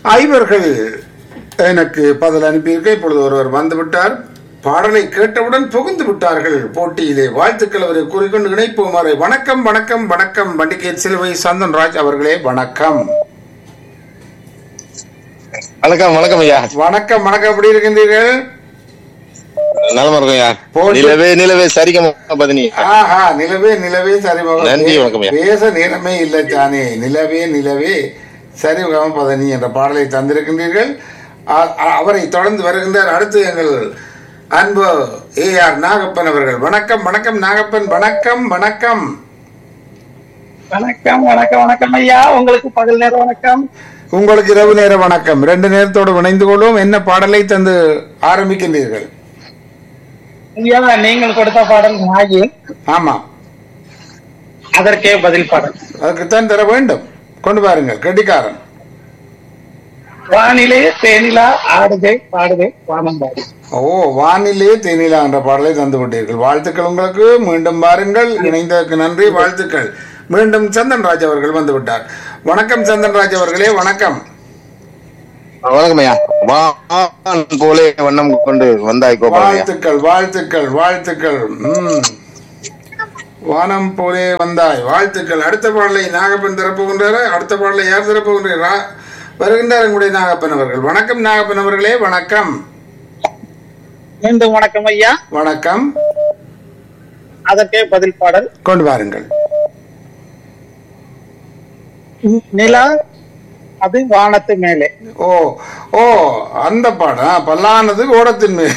ஐவர்கள் எனக்கு பதில் அனுப்பியிருக்க இப்பொழுது ஒருவர் வந்து விட்டார் பாடலை கேட்டவுடன் புகுந்து விட்டார்கள் போட்டியிலே வாழ்த்துக்கள் அவரை கூறிக்கொண்டு இணைப்போமாறு வணக்கம் வணக்கம் வணக்கம் பண்டிகை சிலுவை சந்தன்ராஜ் அவர்களே வணக்கம் வணக்கம் வணக்கம் ஐயா வணக்கம் வணக்கம் எப்படி இருக்கின்றீர்கள் நலமா இருக்கும் ஐயா போட்டு- நிலவே நிலவே சரிகமா பதினி ஆஹா நிலவே நிலவே சரிமுகம் நன்றி, வணக்கம் ஐயா. பேச நேரமே இல்லை தானே நிலவே நிலவே சரிமுகம் பதனி என்ற பாடலை தந்திருக்கின்றீர்கள் அ- அ- அவரை தொடர்ந்து வருகின்றார் அடுத்து எங்கள் அன்பு ஏ ஆர் நாகப்பன் அவர்கள் வணக்கம் வணக்கம் நாகப்பன் வணக்கம் வணக்கம் வணக்கம் வணக்கம் வணக்கம் ஐயா உங்களுக்கு பகல் நேரம் வணக்கம் உங்களுக்கு இரவு நேர வணக்கம் ரெண்டு நேரத்தோடு இணைந்து கொள்வோம் என்ன பாடலை தந்து ஆரம்பிக்கின்றீர்கள் ஐயா நீங்கள் கொடுத்த பாடல் நாகி ஆமா அதற்கே பதில் பாடல் அதுக்குத்தான் தர வேண்டும் கொண்டு பாருங்கள் கெட்டிக்காரன் வானிலே தேனிலா ஆடுதே பாடுதே வானம்பாடி ஓ வானிலே தேனிலா என்ற பாடலை தந்து விட்டீர்கள் வாழ்த்துக்கள் உங்களுக்கு மீண்டும் பாருங்கள் இணைந்ததற்கு நன்றி வாழ்த்துக்கள் மீண்டும் சந்தன் ராஜ் அவர்கள் வந்து விட்டார் வணக்கம் சந்தன் ராஜ் அவர்களே வணக்கம் வணக்கம் ஐயா வான் போலே வண்ணம் கொண்டு வந்தாய் கோபால் ஐயா வாழ்த்துக்கள் வாழ்த்துக்கள் வாழ்த்துக்கள் ம். வானம் போலே வந்தாய் வாழ்த்துக்கள் அடுத்த பாடலை நாகப்பன் திறப்புகின்றார் அடுத்த பாடலை யார் திறப்புகின்றார் வருகின்றார் எங்களுடைய நாகப்பன் அவர்கள் வணக்கம் நாகப்பன் அவர்களே வணக்கம் மீண்டும் வணக்கம் ஐயா வணக்கம் அதற்கே பதில் பாடல் கொண்டு வாருங்கள் நிலா அது வானத்து மேலே ஓ ஓ அந்த பாடம் ஆ, பல்லானது ஓடத்தின் மேல்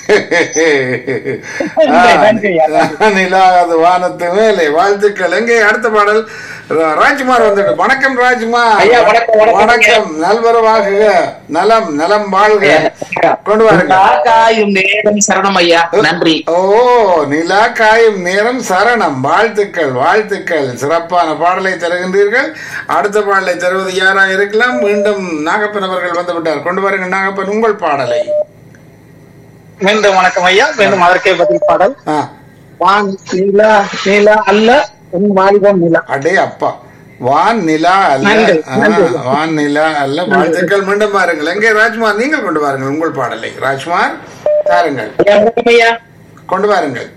ஆ, நன்றி, ஐயா. நிலாது வானத்து மேலே வாழ்த்துக்கள் எங்கே அடுத்த பாடல் ரா- ராஜ்குமார் வந்து வணக்கம் ராஜ்குமார் ஐயா, வணக்கம், வணக்கம். வணக்கம் நல்வரவாகுக நலம் நலம் வாழ்க கொண்டு வாருங்க காயும் நேரம் சரணம் ஐயா நன்றி ஓ நிலா காயும் நேரம் சரணம் வாழ்த்துக்கள் வாழ்த்துக்கள் சிறப்பான பாடலை தருகின்றீர்கள் அடுத்த பாடலை தருவது யாராக இருக்கலாம் மீண்டும் நாகப்பன் அவர்கள் வந்து விட்டார் கொண்டு வாருங்கள் நாகப்பன் உங்கள் பாடலை மீண்டும் வணக்கம் ஐயா மீண்டும் அதற்கே பதில் பாடல் ஆ வான் நிலா நிலா அல்ல உன் வாலிபம் நிலா அடே அப்பா வான் நிலா அல்ல நன்றி, ஆ, நன்றி. வான் நிலா அல்ல வாழ்த்துக்கள் மீண்டும் பாருங்கள் எங்கே ராஜ்குமார் நீங்கள் கொண்டு வாருங்கள் உங்கள் பாடலை ராஜ்குமார் தாருங்கள் ஐயா வணக்கம் ஐயா கொண்டு வாருங்கள்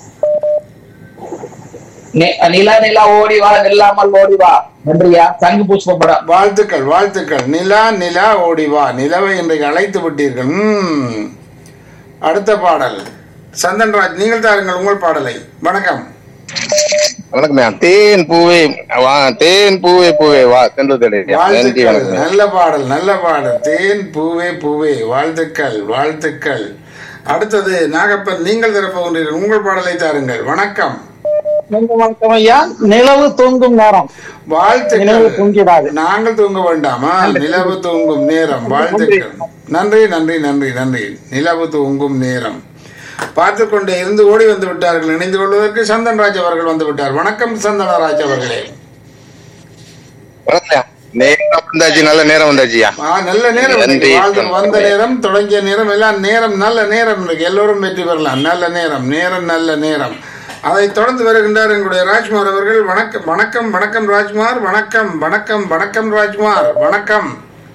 நி- நிலா நிலா ஓடி வா நில்லாமல் ஓடி வா நன்றியா சங்கு புஷ்ப படம் வாழ்த்துக்கள் வாழ்த்துக்கள் நிலா நிலா ஓடி வா நிலவை இன்றைக்கு அழைத்து விட்டீர்கள் ம். அடுத்த பாடல் சந்தன்ராஜ் நீங்கள் தாருங்கள் உங்கள் பாடலை வணக்கம் வணக்கம் ஐயா தேன் பூவே வா தேன் பூவே பூவே வா சென்று தேடு ஐயா. நன்றி வாழ்த்துக்கள் வணக்கம் ஐயா. நல்ல பாடல் நல்ல பாடல் தேன் பூவே பூவே வாழ்த்துக்கள் வாழ்த்துக்கள் அடுத்தது நாகப்பன் நீங்கள் திறப்புகின்றீர்கள் உங்கள் பாடலை தாருங்கள் வணக்கம் மீண்டும் வணக்கம் ஐயா நிலவு தூங்கும் நேரம் நிலவு வாழ்த்துக்கள் தூங்கிடாது நாங்கள் தூங்க வேண்டாமா நிலவு தூங்கும் நேரம் வாழ்த்துக்கள் நன்றி நன்றி நன்றி நன்றி நிலவு தூங்கும் நேரம் பார்த்து கொண்டே இருந்து ஓடி வந்து விட்டார்கள் இணைந்து கொள்வதற்கு சந்தன்ராஜ் அவர்கள் வந்து விட்டார் வணக்கம் சந்தனராஜ் அவர்களே வணக்கம் ஐயா நேரம் வந்தாச்சு நல்ல நேரம் வந்தாச்சுயா ஆ, நல்ல நேரம் நன்றி. இன்னைக்கு. வாழ்த்து வந்த நேரம் தொடங்கிய நேரம் எல்லாம் நேரம் நல்ல நேரம் இருக்கு எல்லோரும் வெற்றி பெறலாம் நல்ல நேரம் நேரம் நல்ல நேரம் அதை தொடர்ந்து வருகின்றார் எங்களுடைய ராஜ்குமார் அவர்கள் வணக்கம் வணக்கம் வணக்கம் ராஜ்குமார் வணக்கம் வணக்கம் வணக்கம் ராஜ்குமார் வணக்கம்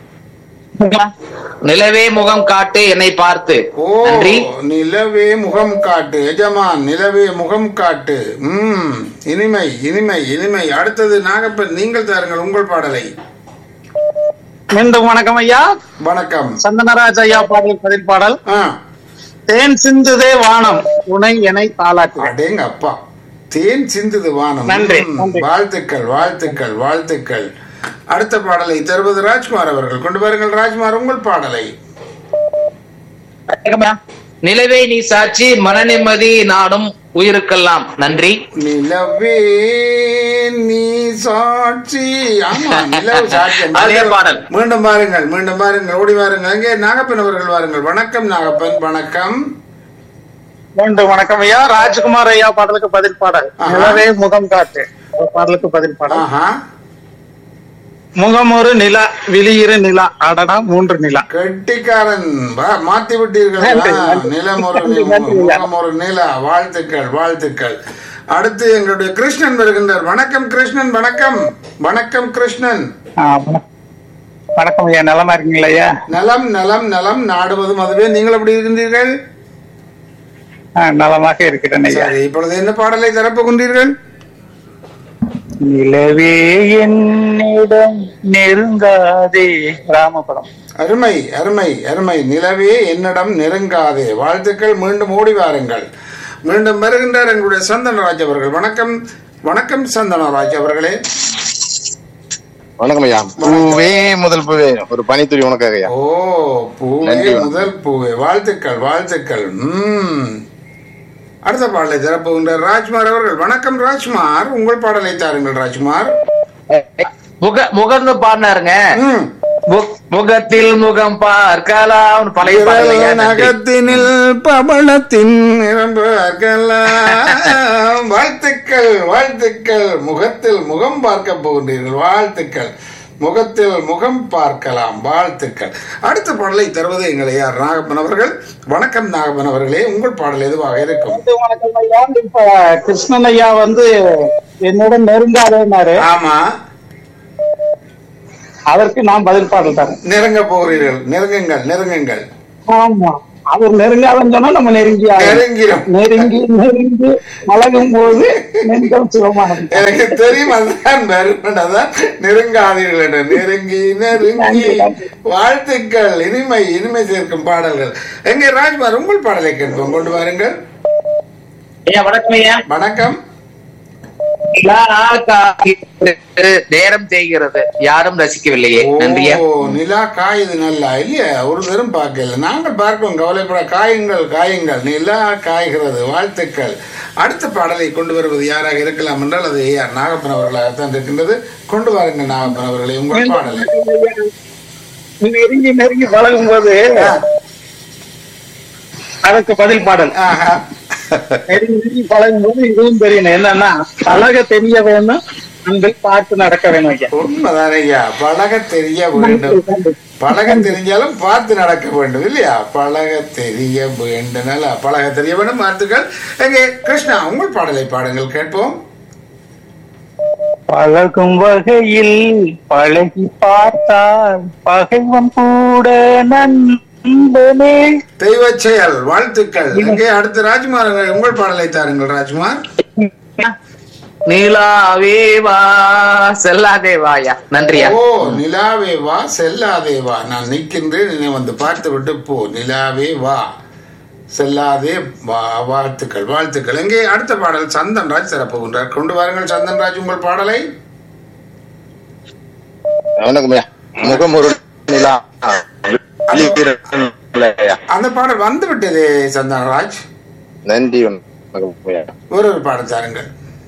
நிலவே முகம் காட்டு என்னை பார்த்து ஓ நன்றி நிலவே முகம் காட்டு எஜமான் நிலவே முகம் காட்டு ம் இனிமை இனிமை இனிமை அடுத்தது நாகப்பன் நீங்கள் தாருங்கள் உங்கள் பாடலை மீண்டும் வணக்கம் ஐயா வணக்கம் சந்தனராஜ் ஐயா பாடல் பதில் பாடல் ஆ தேன் சிந்துதே வானம் உனை எனை தாளாட்டு அடேங்க அப்பா தேன் சிந்துது வானம் நன்றி, ம், நன்றி. வாழ்த்துக்கள் வாழ்த்துக்கள் வாழ்த்துக்கள் அடுத்த பாடலை தருவது ராஜ்குமார் அவர்கள் கொண்டு வாருங்கள் ராஜ்குமார் உங்கள் பாடலை வணக்கம் ஐயா. நிலவே நீ சாட்சி மன நிம்மதி நாடும் உயிருக்கெல்லாம் நன்றி நிலவே நீ சாட்சி ஆமா நிலவு சாட்சி அதே பாடல். மீண்டும் பாருங்கள் மீண்டும் பாருங்கள் ஓடி வாருங்கள் அங்கே நாகப்பன் அவர்கள் வாருங்கள் வணக்கம் நாகப்பன் வணக்கம் மீண்டும் வணக்கம் ஐயா ராஜ்குமார் ஐயா பாடலுக்கு பதில் பாடல் ஆஹா. நிலவே முகம் காட்டு ஒரு பாடலுக்கு பதில் பாடல் ஆஹா முகம் ஒரு நிலா விழியிரு நிலா அடடா மூன்று நிலா கெட்டிக்காரன் வா, மாத்தி விட்டீர்கள் நன்றி, ஆ, நன்றி. நிலம் ஒரு நன்றி, நன்றி, ஐயா. முகம் ஒரு நிலா வாழ்த்துக்கள் வாழ்த்துக்கள் அடுத்து எங்களுடைய கிருஷ்ணன் வருகின்றார் வணக்கம் கிருஷ்ணன் வணக்கம் வணக்கம் கிருஷ்ணன் ஆ, வணக்கம். வணக்கம் ஐயா நலமா இருக்கீங்களா ஐயா நலம் நலம் நலம் நாடுவதும் அதுவே நீங்கள் எப்படி இருக்கின்றீர்கள் ஆ, நலமாக இருக்கிறேன் ஐயா சரி இப்பொழுது என்ன பாடலை தரப்புகின்றீர்கள் நிலவே என்னிடம் நெருங்காதே ராமபுரம் அருமை அருமை அருமை நிலவே என்னிடம் நெருங்காதே வாழ்த்துக்கள் மீண்டும் ஓடி வாருங்கள் மீண்டும் வருகின்றார் எங்களுடைய சந்தனராஜ் அவர்கள் வணக்கம் வணக்கம் சந்தனராஜ் அவர்களே வணக்கம் ஐயா பூவே முதல் பூவே ஒரு பனித்துளி உனக்காக ஐயா ஓ பூவே நன்றி. முதல் பூவே வாழ்த்துக்கள் வாழ்த்துக்கள் ம் அடுத்த பாடலை திறப்புகின்றார் ராஜ்குமார் அவர்கள் வணக்கம் ராஜ்குமார் உங்கள் பாடலை தாருங்கள் ராஜ்குமார் முக முகர்ந்து பாடினாருங்க ம் மு- முகத்தில் முகம் பார்க்கலாம் பழைய பாடலையா நன்றி. நகத்தினில் பவளத்தின் நிரம்பலாம் வாழ்த்துக்கள் வாழ்த்துக்கள் முகத்தில் முகம் பார்க்க போகின்றீர்கள் வாழ்த்துக்கள் முகத்தில் முகம் பார்க்கலாம் வாழ்த்துக்கள் அடுத்த பாடலை தருவது எங்களை யார் நாகப்பன் அவர்கள் வணக்கம் நாகப்பன் அவர்களே உங்கள் பாடல் எதுவாக இருக்கும் வணக்கம் ஐயா இப்ப கிருஷ்ணன் ஐயா வந்து என்னிடம் நெருங்காதேனாரு ஆமா அதற்கு நான் பதில் பாடல் தரேன் நெருங்க போகிறீர்கள் நெருங்குங்கள் நெருங்குங்கள் ஆமா அவர் நெருங்காதன்னு சொன்னா நம்ம நெருங்கி ஆகணும். நெருங்கிறோம் நெருங்கி நெருங்கி பழகும் போது நெஞ்சம் சுகமானது எனக்கு தெரியும் அதுதான் வரும் அதான் நெருங்காதீர்கள் என்று நெருங்கி நெருங்கி வாழ்த்துக்கள் இனிமை இனிமை சேர்க்கும் பாடல்கள் எங்கே ராஜ்குமார் உங்கள் பாடலை கேட்போம் கொண்டு வாருங்கள் ஐயா வணக்கம் ஐயா வணக்கம் நிலா காய்கிறது, நேரம் செய்கிறது யாரும் ரசிக்கவில்லையே நன்றியா ஓ நிலா காயுது நல்லா இல்லையா ஒரு தரம் பார்க்கல நாங்கள் பார்ப்போம் கவலைப்பட காயுங்கள் காயுங்கள் நிலா காய்கிறது வாழ்த்துக்கள் அடுத்த பாடலை கொண்டு வருவது யாராக இருக்கலாம் என்றால் அது ஏஆர் நாகப்பன் அவர்களாகத்தான் இருக்கின்றது கொண்டு வாருங்கள் நாகப்பன் அவர்களை உங்கள் பாடலை நெருங்கி நெருங்கி பழகும் போது அதற்கு பதில் பாடல் ஆஹா நெருங்கி நெருங்கி பழகும் போது இதுவும் தெரியணும் என்னன்னா பழக தெரிய வேணும் அன்பில் பார்த்து நடக்க வேணும் ஐயா உண்மைதான் ஐயா பழக தெரிய வேண்டும் பழக தெரிஞ்சாலும் பார்த்து நடக்க வேண்டும் இல்லையா பழக தெரிய வேண்டும் நல்லா பழக தெரிய வேண்டும் வாழ்த்துக்கள் எங்கே கிருஷ்ணா உங்கள் பாடலை பாடுங்கள் கேட்போம் பழகும் வகையில் பழகி பார்த்தால் பகைவன் கூட நண்பனே தெய்வ செயல் வாழ்த்துக்கள் எங்கே அடுத்து ராஜ்குமார் உங்கள் பாடலை தாருங்கள் ராஜ்குமார் நீலாவே வா செல்லாதே வாயா நன்றியா ஓ நிலாவே வா செல்லாதே வா நான் நிற்கின்றேன் என்னை வந்து பார்த்து விட்டு போ நிலாவே வா செல்லாதே வா வாழ்த்துக்கள் வாழ்த்துக்கள் எங்கே அடுத்த பாடல் சந்தன்ராஜ் சிறப்புகின்றார் கொண்டு வாருங்கள் சந்தன்ராஜ் உங்கள் பாடலை வணக்கம் ஐயா முகம் ஒரு நிலா ஐயா அந்த பாடல் வந்து விட்டதே சந்தன்ராஜ் நன்றி வணக்கம் ஐயா ஒரு ஒரு பாடல் தாருங்கள்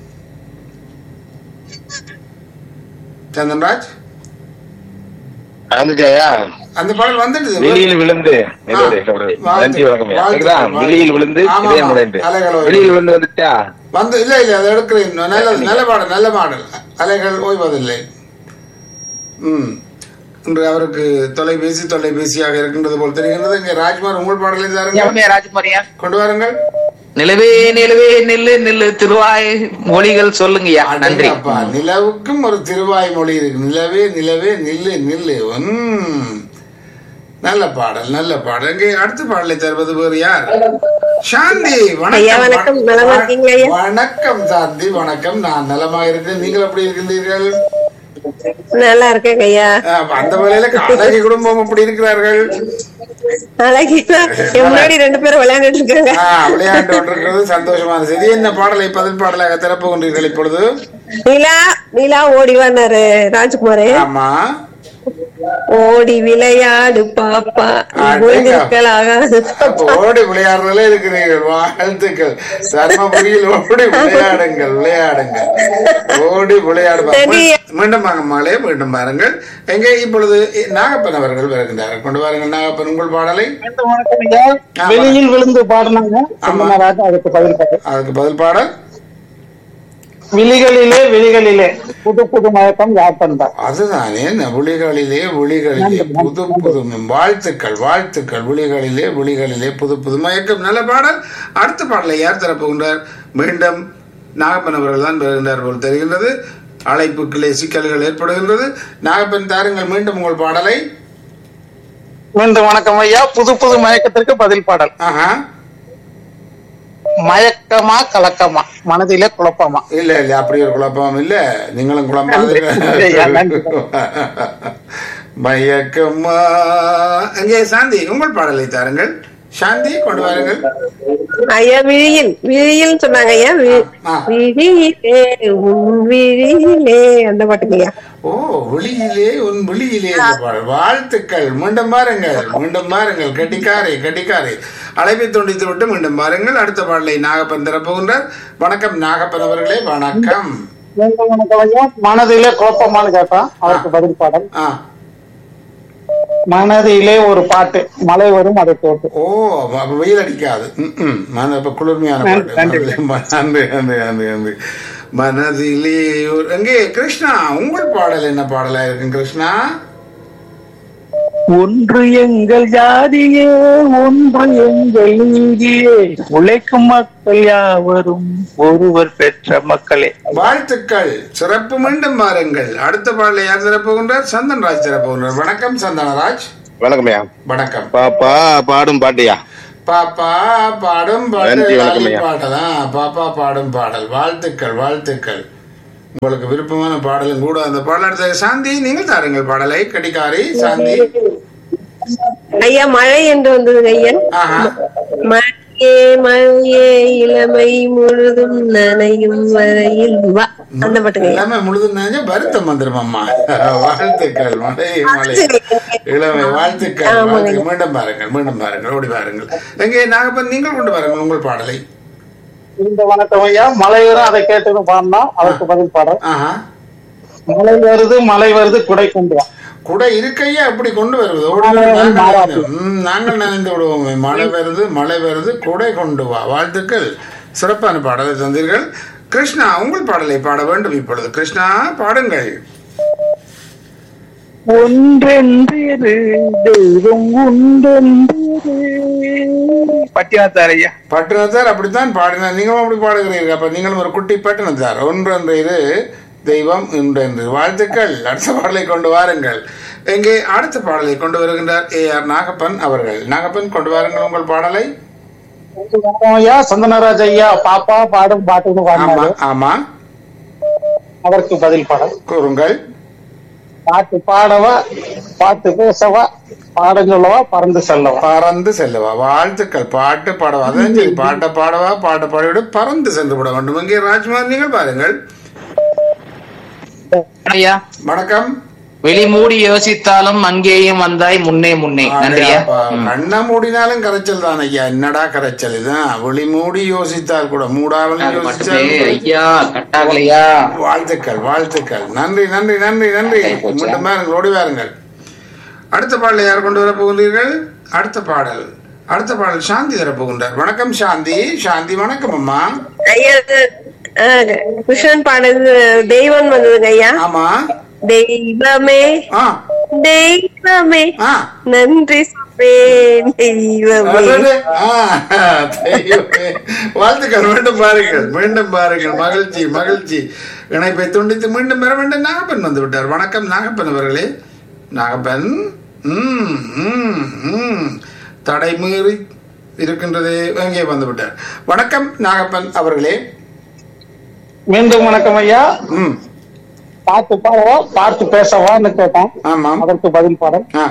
சந்தன்ராஜ் வந்துச்சு ஐயா அந்த பாடல் வந்துடுது வெளியில் விழுந்து நிலவுடைய ஆ, சொல்றது. வாழ்த்து- நன்றி வணக்கம் ஐயா வாழ்த்து- கேக்குதா? வாழ்த்து. வெளியில் விழுந்து ஆமா, இதயம் ஆமா. உடைந்து அலைகள் ஓய்வு. வெளியில் விழுந்து வந்துட்டா வந்து இல்ல இல்ல அதை எடுக்கிறேன் நல்ல நல்ல பாடல் நல்ல பாடல் அலைகள் ஓய்வதில்லை ம் இன்று அவருக்கு தொலைபேசி தொலைபேசியாக இருக்கின்றது போல் தெரிகின்றது இங்கே ராஜ்குமார் உங்கள் பாடலை தாருங்கள் ஞாபகம் ராஜ்குமாரியா கொண்டு வாருங்கள் நிலவே நிலவே நில்லு நில்லு திருவாய் மொழிகள் சொல்லுங்கய்யா நன்றி அப்பா நிலவுக்கும் ஒரு திருவாய் மொழி இருக்கு நிலவே நிலவே நில்லு நில்லு ம். நல்ல பாடல் நல்ல பாடல் இங்கே அடுத்த பாடலை தருவது வேறு யார் சாந்தி ஐயா, வணக்கம். நலமா இருக்கீங்களா ஐயா? வணக்கம் சாந்தி வணக்கம் நான் நலமா இருக்கேன் நீங்கள் எப்படி இருக்கின்றீர்கள் நல்லா இருக்கேங்க ஐயா அஹ், அந்த வேளையில அழகி குடும்பம் எப்படி இருக்கிறார்கள் அழகியா என் முன்னாடி ரெண்டு பேரும் விளையாண்டுட்டு இருக்காங்க ஆஹ், விளையாண்டு கொண்டிருக்கிறது சந்தோஷமான செய்தி என்ன பாடலை பதில் பாடலாக திறப்பு கொண்டீர்கள் இப்பொழுது நிலா நிலா ஓடிவானாரு ராஜ்குமாரே ஆமா ஓடி விளையாடு பாப்பா ஒழிந்திருக்கலாகாது அப்ப ஓடி விளையாடுறதுல இருக்கிறீர்கள் வாழ்த்துக்கள் தர்மபுரியில் ஓடி விளையாடுங்கள் விளையாடுங்கள் ஓடி விளையாடுவார் சரி. மீண்டும் வாங்க மகளே மீண்டும் பாருங்கள் எங்கே இப்பொழுது நாகப்பன் அவர்கள் வருகின்றார்கள் கொண்டு வாருங்கள் நாகப்பன் உங்கள் பாடலை வணக்கம் ஐயா வெளியில் விழுந்து பாடினாங்க ராஜா அதுக்கு பதில் பாடல் அதுக்கு பதில் பாடல் விழிகளிலே விழிகளிலே புது புது மயக்கம் யார் தந்தார் அதுதானே இந்த விழிகளிலே விழிகளிலே புது புது வாழ்த்துக்கள் வாழ்த்துக்கள் விழிகளிலே விழிகளிலே புது புது மயக்கம் நல்ல பாடல் அடுத்த பாடலை யார் தரப்போகின்றார் மீண்டும் நாகப்பன் அவர்கள் தான் வருகின்றார் போல் தெரிகின்றது அழைப்புக்கிலே சிக்கல்கள் ஏற்படுகின்றது நாகப்பன் தாருங்கள் மீண்டும் உங்கள் பாடலை மீண்டும் வணக்கம் ஐயா புது புது மயக்கத்திற்கு பதில் பாடல் ஆஹா மயக்கமா கலக்கமா மனதிலே குழப்பமா இல்ல இல்ல அப்படி ஒரு குழப்பம் இல்ல நீங்களும் குழப்பாது ஐயா, நன்றி. மயக்கம்மா அங்கே சாந்தி உங்கள் பாடலை தாருங்கள் சாந்தி கொண்டு வாருங்கள் ஐயா விழியில் விழியில் சொன்னாங்க ஐயா வி- ஆ. விழியிலே உன் விழியிலே அந்த பாட்டுங்க ஐயா ஓ விழியிலே உன் விழியிலே இந்த பாடல் வாழ்த்துக்கள் மீண்டும் பாருங்கள் மீண்டும் பாருங்கள் கட்டிக்காரை கட்டிக்காரை அழைப்பை துண்டித்து விட்டு மீண்டும் பாருங்கள் அடுத்த பாடலை நாகப்பன் தரப்போகின்றார் வணக்கம் நாகப்பன் அவர்களே வணக்கம் மீண்டும் வணக்கம் ஐயா மனதிலே குழப்பமான்னு கேட்டான் அவருக்கு பதில் பாடல் ஆ மனதிலே ஒரு பாட்டு மழை வரும் அதை கேட்டு ஓ அப்ப வெயில் அடிக்காது ம், ம். மன இப்ப குளிர்மையான நன்றி, பாட்டு நன்றி. நன்றி நன்றி நன்றி நன்றி மனதிலே ஒரு எங்கே கிருஷ்ணா உங்கள் பாடல் என்ன பாடலா இருக்கு கிருஷ்ணா ஒன்று எங்கள் ஜாதியே ஒன்று எங்கள் நீதியே உழைக்கும் மக்கள் யாவரும் ஒருவர் பெற்ற மக்களே வாழ்த்துக்கள் சிறப்பு மீண்டும் பாருங்கள் அடுத்த பாடலை யார் தரப்போகின்றார் சந்தன்ராஜ் தரப்போகின்றார் வணக்கம் சந்தனராஜ் வணக்கம்யா வணக்கம் பாப்பா பாடும் பாட்டியா பாப்பா பாடும் பாடல் நன்றி, வணக்கம் லாலி ஐயா. பாடல் ஆ, பாப்பா பாடும் பாடல் வாழ்த்துக்கள் வாழ்த்துக்கள் உங்களுக்கு விருப்பமான பாடலும் கூட அந்த பாடல் அடுத்த சாந்தி நீங்கள் தாருங்கள் பாடலை கடிகாரி சாந்தி ஐயா மழை என்று வந்ததுங்க ஐயா ஆஹா மழையே மழையே இளமை முழுதும் நனையும் வரையில் வா அந்த பாட்டுங்க ஐயா எல்லாமே முழுதும் நினைஞ்ச வருத்தம் வந்துடும் அம்மா வாழ்த்துக்கள் மழை மழை இளமை வாழ்த்துக்கள் ஆமாங்க. வாழ்த்துக்கள் மீண்டும் பாருங்கள் மீண்டும் பாருங்கள் ஓடி பாருங்கள் எங்கே நாகப்பன் நீங்கள் கொண்டு பாருங்கள் உங்கள் பாடலை இந்த வணக்கம் ஐயா மழை வரும் அதை கேட்டு பாடினா அதற்கு பதில் பாடல் ஆஹா மழை வருது மழை வருது குடை கொண்டு வா குடை இருக்கையா எப்படி கொண்டு வருவது ஓடி மழை நாங்கள் மாறாது. நனைந்து- ம், நாங்கள் நினைந்து விடுவோமே மழை வருது மழை வருது குடை கொண்டு வா வாழ்த்துக்கள் சிறப்பான பாடலை தந்தீர்கள் கிருஷ்ணா உங்கள் பாடலை பாட வேண்டும் இப்பொழுது கிருஷ்ணா பாடுங்கள் ஒன்றென்று தெய்வம் ஒன்றென்று பட்டினத்தார் ஐயா பட்டினத்தார் அப்படித்தான் பாடினார் நீங்களும் அப்படி பாடுகிறீர்கள் அப்ப நீங்களும் ஒரு குட்டி பட்டினத்தார் ஒன்றென்று இரு தெய்வம் இன்றென்று வாழ்த்துக்கள் அடுத்த பாடலை கொண்டு வாருங்கள் இங்கே அடுத்த பாடலை கொண்டு வருகின்றார் ஏ ஆர் நாகப்பன் அவர்கள் நாகப்பன் கொண்டு வாருங்கள் உங்கள் பாடலை வணக்கம் ஐயா சந்தனராஜ் ஐயா பாப்பா பாடும் பாட்டுன்னு ஆமா பாடினாரு ஆமா அதற்கு பதில் பாடல் கூறுங்கள் பாட்டு பாடவா பாட்டு பேசவா பாடம் சொல்லவா பறந்து செல்லவா பறந்து செல்லவா வாழ்த்துக்கள் பாட்டு பாடவா அதான் சரி பாட்டை பாடவா பாட்டை பாடிவிட பறந்து சென்று விட வேண்டும் இங்கே ராஜ்குமார் நீங்கள் பாருங்கள் ஐயா வணக்கம் வெளி மூடி யோசித்தாலும் அங்கேயும் வந்தாய் முன்னே முன்னே நன்றியா அப்பா, கண்ணை மூடினாலும் கரைச்சல் தான் ஐயா என்னடா கரைச்சல் இதுதான் விழி மூடி யோசித்தால் கூட மூடாமல் அது மட்டுமே யோசித்தால் ஐயா கட்டாகலையா வாழ்த்துக்கள் வாழ்த்துக்கள் நன்றி நன்றி நன்றி நன்றி சரி, போச்சா? மீண்டும் பாருங்கள் ஓடி வாருங்கள் அடுத்த பாடலை யார் கொண்டு வர போகிறீர்கள் அடுத்த பாடல் அடுத்த பாடல் சாந்தி தர போகின்றார் வணக்கம் சாந்தி சாந்தி வணக்கம் அம்மா ஐயா ஆ, கிருஷ்ணன் பாடுறது தெய்வம் வந்ததுங்க ஐயா ஆமா தெய்வமே ஆ தெய்வமே ஆ நன்றி சொல்வேன் தெய்வமே அடடே. ஆ, தெய்வமே. வாழ்த்துக்கள் மீண்டும் பாருங்கள் மீண்டும் பாருங்கள் மகிழ்ச்சி மகிழ்ச்சி இணைப்பை துண்டித்து மீண்டும் பெற வேண்டும் நாகப்பன் வந்து விட்டார் வணக்கம் நாகப்பன் அவர்களே நாகப்பன் ம், ம், ம். தடை மீறி இருக்கின்றது எங்கே வந்து விட்டார் வணக்கம் நாகப்பன் அவர்களே மீண்டும் வணக்கம் ஐயா ம் பாட்டு பாடவா பாட்டு பேசவான்னு கேட்டோம் ஆமாம் அதற்கு பதில் பாடல் ஆ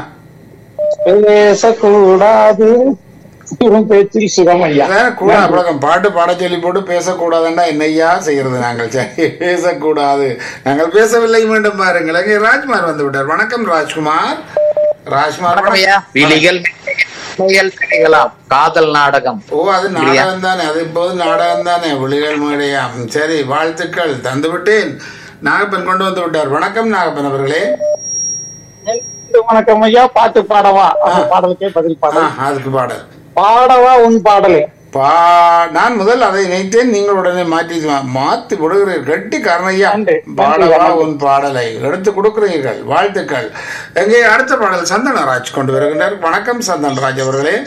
பேசக்கூடாது வெறும் பேச்சில் சுகம் ஐயா வேற கூட பழக்கம் பாட்டு பாட சொல்லி போட்டு பேசக்கூடாதுன்னா என்னையா செய்யறது நாங்கள் சரி பேசக்கூடாது நாங்கள் பேசவில்லை மீண்டும் பாருங்கள் அங்கே ராஜ்குமார் வந்து விட்டார் வணக்கம் ராஜ்குமார் ராஜ்குமார் வணக்கம் ஐயா வணக்கம். விழிகள் மெய்யல் கிடைக்கலாம் காதல் நாடகம் ஓ அது நாடகம் தானே அது இப்போது நாடகம் தானே விழிகள் மேடையாம் சரி வாழ்த்துக்கள் தந்து விட்டேன் நாகப்பன் கொண்டு வந்து விட்டார் வணக்கம் நாகப்பன் அவர்களே மீண்டும் வணக்கம் ஐயா பாட்டு பாடவா அந்த பாடலுக்கே பதில் ஆ, பாடல் அதுக்கு பாடல் பாடவா உன் பாடலே பா நான் முதல் அதை நினைத்தேன் நீங்கள் உடனே மாற்றி மாத்தி விடுகிறீர்கள் கட்டி கரணையா நன்றி, நன்றி, பாடவா நன்றி. உன் பாடலை எடுத்து கொடுக்கிறீர்கள் வாழ்த்துக்கள் எங்கே அடுத்த பாடல் சந்தனராஜ் கொண்டு வருகின்றார் வணக்கம் சந்தனராஜ் அவர்களே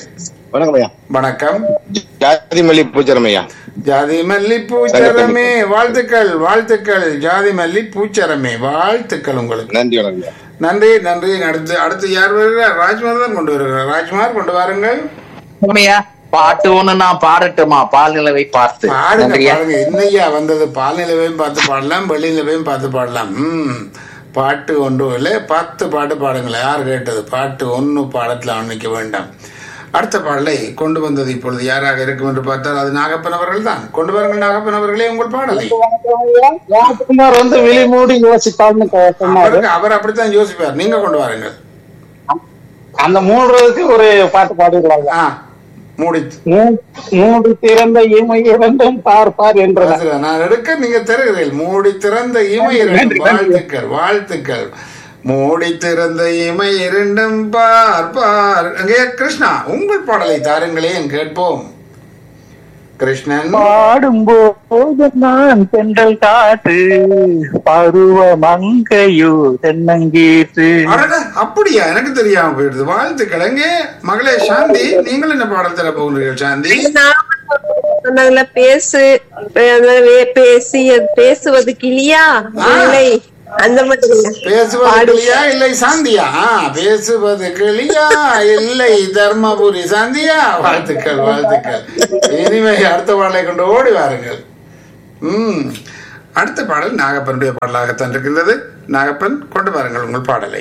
வணக்கம் ஐயா வணக்கம் ஜாதி மல்லி பூச்சரம் ஐயா ஜாதி மல்லி பூச்சரமே வாழ்த்துக்கள் வாழ்த்துக்கள் ஜாதி மல்லி பூச்சரமே வாழ்த்துக்கள் உங்களுக்கு நன்றி வணக்கம் ஐயா நன்றி நன்றி அடுத்து அடுத்து யார் வருகிறார் ராஜ்குமார் தான் கொண்டு வருகிறார் ராஜ்குமார் கொண்டு வாருங்கள் உண்மையா பாட்டு ஒண்ணு நான் பாடட்டுமா பால் நிலவை பார்த்து பாடுங்க நன்றியா பாடுங்க என்னையா வந்தது பால் நிலவையும் பார்த்து பாடலாம் வெளி நிலவையும் பார்த்து பாடலாம் ம் பாட்டு ஒன்றும் இல்லை பத்து பாட்டு பாடுங்களேன் யார் கேட்டது பாட்டு ஒன்று பாடத்தில் அன்னைக்க வேண்டாம் அடுத்த பாடலை கொண்டு வந்தது இப்பொழுது யாராக இருக்கும் என்று பார்த்தால் அது நாகப்பன் அவர்கள் தான் கொண்டு வாருங்கள் நாகப்பன் அவர்களே உங்கள் பாடலை ராஜ்குமார் வந்து விழி மூடி யோசித்தாள்னு க- சொன்னாரு அவருக்கு அவர் அப்படித்தான் யோசிப்பார் நீங்க கொண்டு வாருங்கள் அந்த மூன்றுக்கு ஒரு பாட்டு பாடிடுவாங்க ஆ மூடி மூ- மூன்று திறந்த இமை இரண்டும் பார்ப்பார் என்றது அதுல நான் எடுக்க நீங்க தருகிறீர்கள் மூடி திறந்த இமை இரண்டும் வாழ்த்துக்கள் வாழ்த்துக்கள் மூடி திறந்த இமை இரண்டும் பார் பார் அங்கே கிருஷ்ணா உங்கள் பாடலை தாருங்களேன் கேட்போம் கிருஷ்ணன் பாடும்போது நான் தென்றல் காற்று பருவ மங்கையோ தென்னங்கீற்று அடடா, அப்படியா எனக்கு தெரியாம போயிடுது வாழ்த்துக்கள் எங்கே மகளே சாந்தி நீங்கள் என்ன பாடல் தர போகிறீர்கள் சாந்தி நான் சொன்னதுல பேசு அதுல வே- பேசி பேசுவது கிளியா இல்லை அந்த மாதிரி பேசுவது கிளியா இல்லை சாந்தியா ஆ, பேசுவது கிளியா இல்லை தர்மபுரி சாந்தியா வாழ்த்துக்கள் வாழ்த்துக்கள் இனிமே அடுத்த பாடலை கொண்டு ஓடி வாருங்கள் ம் அடுத்த பாடல் நாகப்பனுடைய பாடலாகத்தான் இருக்கின்றது நாகப்பன் கொண்டு வாருங்கள் உங்கள் பாடலை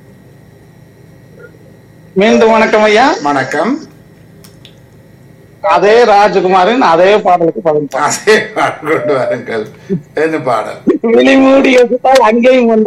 மீண்டும் வணக்கம் ஐயா வணக்கம் அதே ராஜகுமாரின் அதே பாடலுக்கு பதில் பாடு. அதே பாடல் கொண்டு வாருங்கள் என்ன பாடல் விழி மூடி யோசித்தால் அங்கேயும் ஒன்று